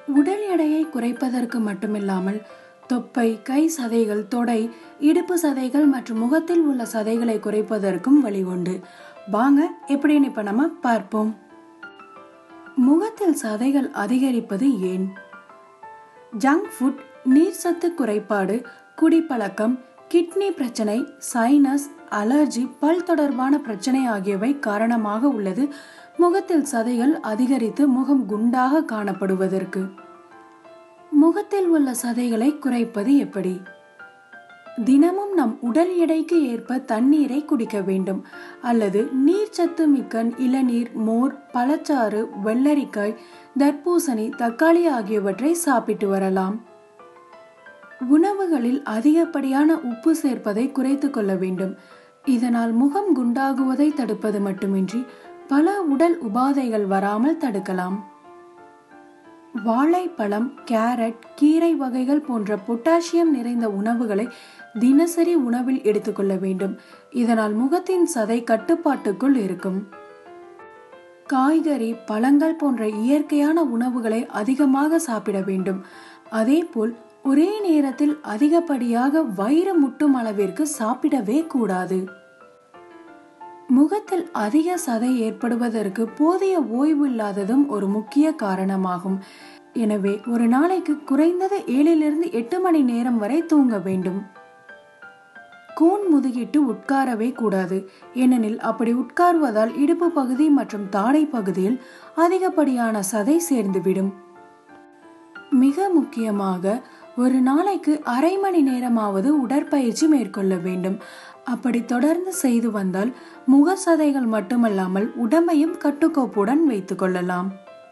உடல் எடையை குறைப்பதற்கு மட்டுமில்லாமல் தொப்பை கை சதைகள் தொடை இடுப்பு சதைகள் மற்றும் முகத்தில் உள்ள சதைகளை குறைப்பதற்கும் வழி உண்டு வாங்க எப்படின்னு இப்ப நம்ம பார்ப்போம் முகத்தில் சதைகள் அதிகரிப்பது ஏன் ஜங்க் ஃபுட் நீர்சத்து குறைபாடு குடிப்பழக்கம் கிட்னி பிரச்சனை சைனஸ் அலர்ஜி பல் தொடர்பான பிரச்சனை ஆகியவை காரணமாக உள்ளது முகத்தில் சதைகள் அதிகரித்து முகம் குண்டாக காணப்படுவதற்கு முகத்தில் உள்ள சதைகளை குறைப்பது எப்படி தினமும் நம் உடல் எடைக்கு ஏற்ப தண்ணீரை குடிக்க வேண்டும் அல்லது நீர்ச்சத்து மிக்க இளநீர் மோர் பழச்சாறு வெள்ளரிக்காய் தர்பூசணி தக்காளி ஆகியவற்றை சாப்பிட்டு வரலாம் உணவுகளில் அதிகப்படியான உப்பு சேர்ப்பதை குறைத்து கொள்ள வேண்டும் இதனால் முகம் குண்டாகுவதை தடுப்பது மட்டுமின்றி பல உடல் உபாதைகள் வராமல் தடுக்கலாம் வாழைப்பழம் கேரட் கீரை வகைகள் போன்ற பொட்டாசியம் நிறைந்த உணவுகளை தினசரி உணவில் எடுத்துக்கொள்ள வேண்டும் இதனால் முகத்தின் சதை கட்டுப்பாட்டுக்குள் இருக்கும் காய்கறி பழங்கள் போன்ற இயற்கையான உணவுகளை அதிகமாக சாப்பிட வேண்டும் அதேபோல் ஒரே நேரத்தில் அதிகப்படியாக வயிறு முட்டும் அளவிற்கு சாப்பிடவே கூடாது முகத்தில் அதிக சதை ஏற்படுவதற்கு போதிய ஓய்வு இல்லாததும் ஒரு முக்கிய காரணமாகும் எனவே ஒரு நாளைக்கு குறைந்தது ஏழிலிருந்து எட்டு மணி நேரம் வரை தூங்க வேண்டும் கூன் முதுகிட்டு உட்காரவே கூடாது ஏனெனில் அப்படி உட்கார்வதால் இடுப்பு பகுதி மற்றும் தாடை பகுதியில் அதிகப்படியான சதை சேர்ந்துவிடும் மிக முக்கியமாக ஒரு நாளைக்கு அரை மணி நேரமாவது உடற்பயிற்சி மேற்கொள்ள வேண்டும் அப்படி தொடர்ந்து செய்து வந்தால் முக சதைகள் மட்டுமல்லாமல் உடம்பையும் கட்டுக்கோப்புடன் வைத்துக் கொள்ளலாம்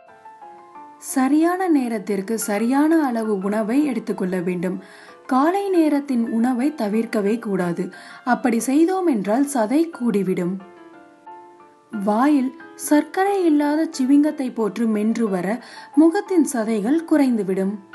சரியான நேரத்திற்கு சரியான அளவு உணவை எடுத்துக்கொள்ள வேண்டும் காலை நேரத்தின் உணவை தவிர்க்கவே கூடாது அப்படி செய்தோம் என்றால் சதை கூடிவிடும் வாயில் சர்க்கரை இல்லாத சிவிங்கத்தை போன்று மென்று வர முகத்தின் சதைகள் குறைந்துவிடும்